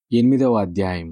ఎనిమిదవ అధ్యాయం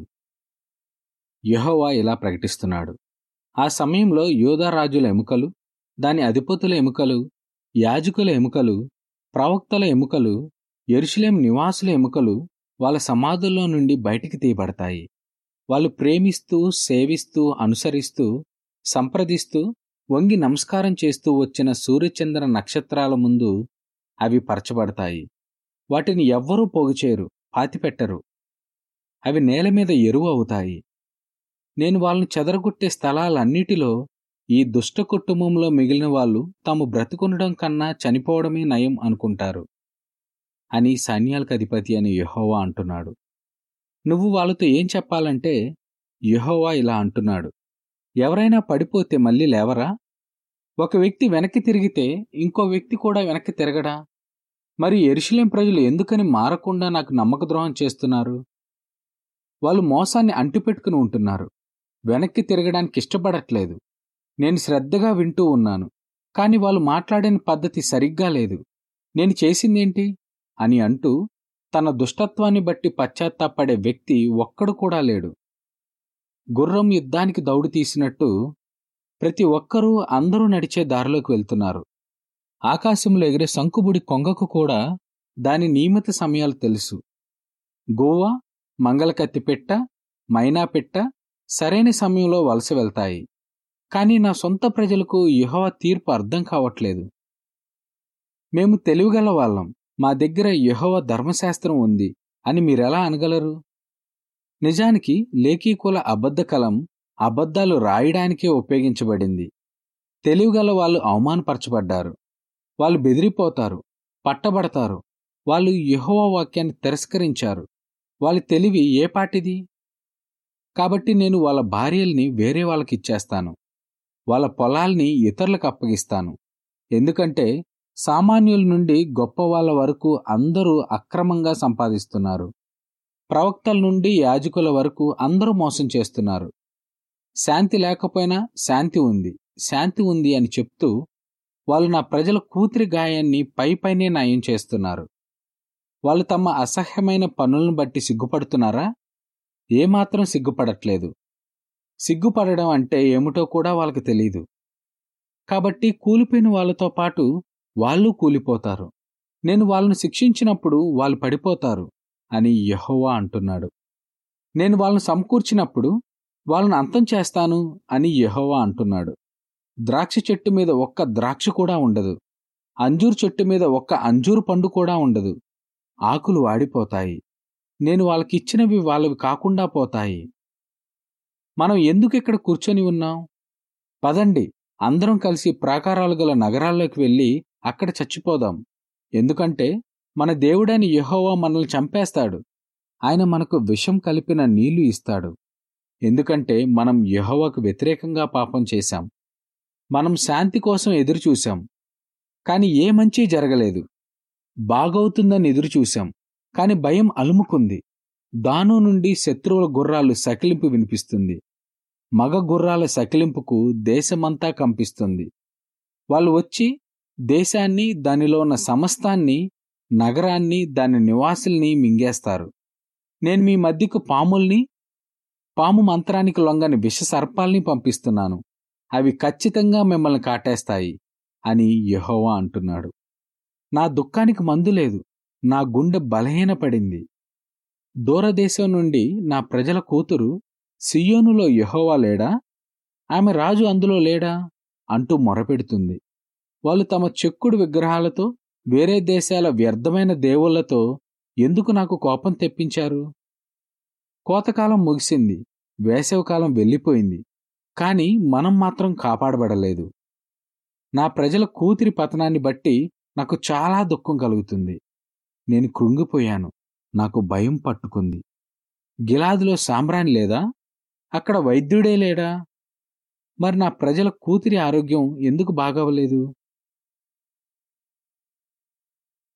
యెహోవా ఇలా ప్రకటిస్తున్నాడు ఆ సమయంలో యోధారాజుల ఎముకలు దాని అధిపతుల ఎముకలు యాజకుల ఎముకలు ప్రవక్తల ఎముకలు యెరూషలేం నివాసుల ఎముకలు వాళ్ళ సమాధుల్లో నుండి బయటికి తీయబడతాయి వాళ్ళు ప్రేమిస్తూ సేవిస్తూ అనుసరిస్తూ సంప్రదిస్తూ వంగి నమస్కారం చేస్తూ వచ్చిన సూర్యచంద్ర నక్షత్రాల ముందు అవి పరచబడతాయి వాటిని ఎవ్వరూ పోగుచేయరు పాతిపెట్టరు అవి నేల మీద ఎరువు అవుతాయి నేను వాళ్ళని చెదరగొట్టే స్థలాలన్నిటిలో ఈ దుష్ట కుటుంబంలో మిగిలిన వాళ్ళు తాము బ్రతికుండడం కన్నా చనిపోవడమే నయం అనుకుంటారు అని సైన్యాలకు అధిపతి అని యెహోవా అంటున్నాడు నువ్వు వాళ్ళతో ఏం చెప్పాలంటే యెహోవా ఇలా అంటున్నాడు ఎవరైనా పడిపోతే మళ్ళీ లేవరా ఒక వ్యక్తి వెనక్కి తిరిగితే ఇంకో వ్యక్తి కూడా వెనక్కి తిరగడా మరి ఎరుషులేం ప్రజలు ఎందుకని మారకుండా నాకు నమ్మకద్రోహం చేస్తున్నారు వాళ్ళు మోసాన్ని అంటిపెట్టుకుని ఉంటున్నారు వెనక్కి తిరగడానికి ఇష్టపడట్లేదు నేను శ్రద్ధగా వింటూ ఉన్నాను కానీ వాళ్ళు మాట్లాడిన పద్ధతి సరిగ్గా లేదు నేను చేసిందేంటి అని అంటూ తన దుష్టత్వాన్ని బట్టి పశ్చాత్తాపడే వ్యక్తి ఒక్కడు కూడా లేడు గుర్రం యుద్ధానికి దౌడు తీసినట్టు ప్రతి ఒక్కరూ అందరూ నడిచే దారిలోకి వెళ్తున్నారు ఆకాశంలో ఎగిరే శంకుబుడి కొంగకు కూడా దాని నియమిత సమయాలు తెలుసు గోవా మంగళకత్తి పెట్ట మైనా పెట్ట సరైన సమయంలో వలస వెళ్తాయి కానీ నా సొంత ప్రజలకు యెహోవా తీర్పు అర్థం కావట్లేదు మేము తెలివిగల వాళ్ళం మా దగ్గర యెహోవా ధర్మశాస్త్రం ఉంది అని మీరెలా అనగలరు నిజానికి లేఖీకుల అబద్ధ కలం అబద్ధాలు రాయడానికే ఉపయోగించబడింది తెలివిగల వాళ్ళు అవమానపరచబడ్డారు వాళ్ళు బెదిరిపోతారు పట్టబడతారు వాళ్ళు యెహోవా వాక్యాన్ని తిరస్కరించారు వాళ్ళ తెలివి ఏ పాటిది కాబట్టి నేను వాళ్ళ భార్యల్ని వేరే వాళ్ళకి ఇచ్చేస్తాను వాళ్ళ పొలాల్ని ఇతరులకు అప్పగిస్తాను ఎందుకంటే సామాన్యుల నుండి గొప్ప వాళ్ళ వరకు అందరూ అక్రమంగా సంపాదిస్తున్నారు ప్రవక్తల నుండి యాజకుల వరకు అందరూ మోసం చేస్తున్నారు శాంతి లేకపోయినా శాంతి ఉంది శాంతి ఉంది అని చెప్తూ వాళ్ళు నా ప్రజల కూతురి గాయాన్ని పై పైనే నయం చేస్తున్నారు వాళ్ళు తమ అసహ్యమైన పనులను బట్టి సిగ్గుపడుతున్నారా ఏమాత్రం సిగ్గుపడట్లేదు సిగ్గుపడడం అంటే ఏమిటో కూడా వాళ్ళకి తెలియదు కాబట్టి కూలిపోయిన వాళ్ళతో పాటు వాళ్ళు కూలిపోతారు నేను వాళ్ళను శిక్షించినప్పుడు వాళ్ళు పడిపోతారు అని యహోవా అంటున్నాడు నేను వాళ్ళను సమకూర్చినప్పుడు వాళ్ళను అంతం చేస్తాను అని యహోవా అంటున్నాడు ద్రాక్ష చెట్టు మీద ఒక్క ద్రాక్ష కూడా ఉండదు అంజూరు చెట్టు మీద ఒక్క అంజూరు పండు కూడా ఉండదు ఆకులు వాడిపోతాయి నేను వాళ్ళకిచ్చినవి వాళ్ళవి కాకుండా పోతాయి మనం ఎందుకు ఇక్కడ కూర్చొని ఉన్నాం పదండి అందరం కలిసి ప్రాకారాలు గల నగరాల్లోకి వెళ్ళి అక్కడ చచ్చిపోదాం ఎందుకంటే మన దేవుడని యెహోవా మనల్ని చంపేస్తాడు ఆయన మనకు విషం కలిపిన నీళ్లు ఇస్తాడు ఎందుకంటే మనం యెహోవాకు వ్యతిరేకంగా పాపం చేశాం మనం శాంతి కోసం ఎదురుచూశాం కాని ఏ మంచి జరగలేదు బాగవుతుందని ఎదురుచూశాం కాని భయం అలుముకుంది దాను నుండి శత్రువుల గుర్రాలు సకిలింపు వినిపిస్తుంది మగ గుర్రాల సకిలింపుకు దేశమంతా కంపిస్తుంది వాళ్ళు వచ్చి దేశాన్ని దానిలో ఉన్న సమస్తాన్ని నగరాన్ని దాని నివాసుల్ని మింగేస్తారు నేను మీ మధ్యకు పాముల్ని పాము మంత్రానికి లొంగని విష సర్పాల్ని పంపిస్తున్నాను అవి ఖచ్చితంగా మిమ్మల్ని కాటేస్తాయి అని యెహోవా అంటున్నాడు నా దుఃఖానికి మందు లేదు నా గుండె బలహీనపడింది దూరదేశం నుండి నా ప్రజల కూతురు సియోనులో యెహోవా లేడా ఆమె రాజు అందులో లేడా అంటూ మొరపెడుతుంది వాళ్ళు తమ చెక్కుడు విగ్రహాలతో వేరే దేశాల వ్యర్థమైన దేవుళ్లతో ఎందుకు నాకు కోపం తెప్పించారు కోతకాలం ముగిసింది వేసవికాలం వెళ్ళిపోయింది కాని మనం మాత్రం కాపాడబడలేదు నా ప్రజల కూతురి పతనాన్ని బట్టి నాకు చాలా దుఃఖం కలుగుతుంది నేను కృంగిపోయాను నాకు భయం పట్టుకుంది గిలాదులో సాంబ్రాణి లేదా అక్కడ వైద్యుడే లేడా మరి నా ప్రజల కూతురి ఆరోగ్యం ఎందుకు బాగవలేదు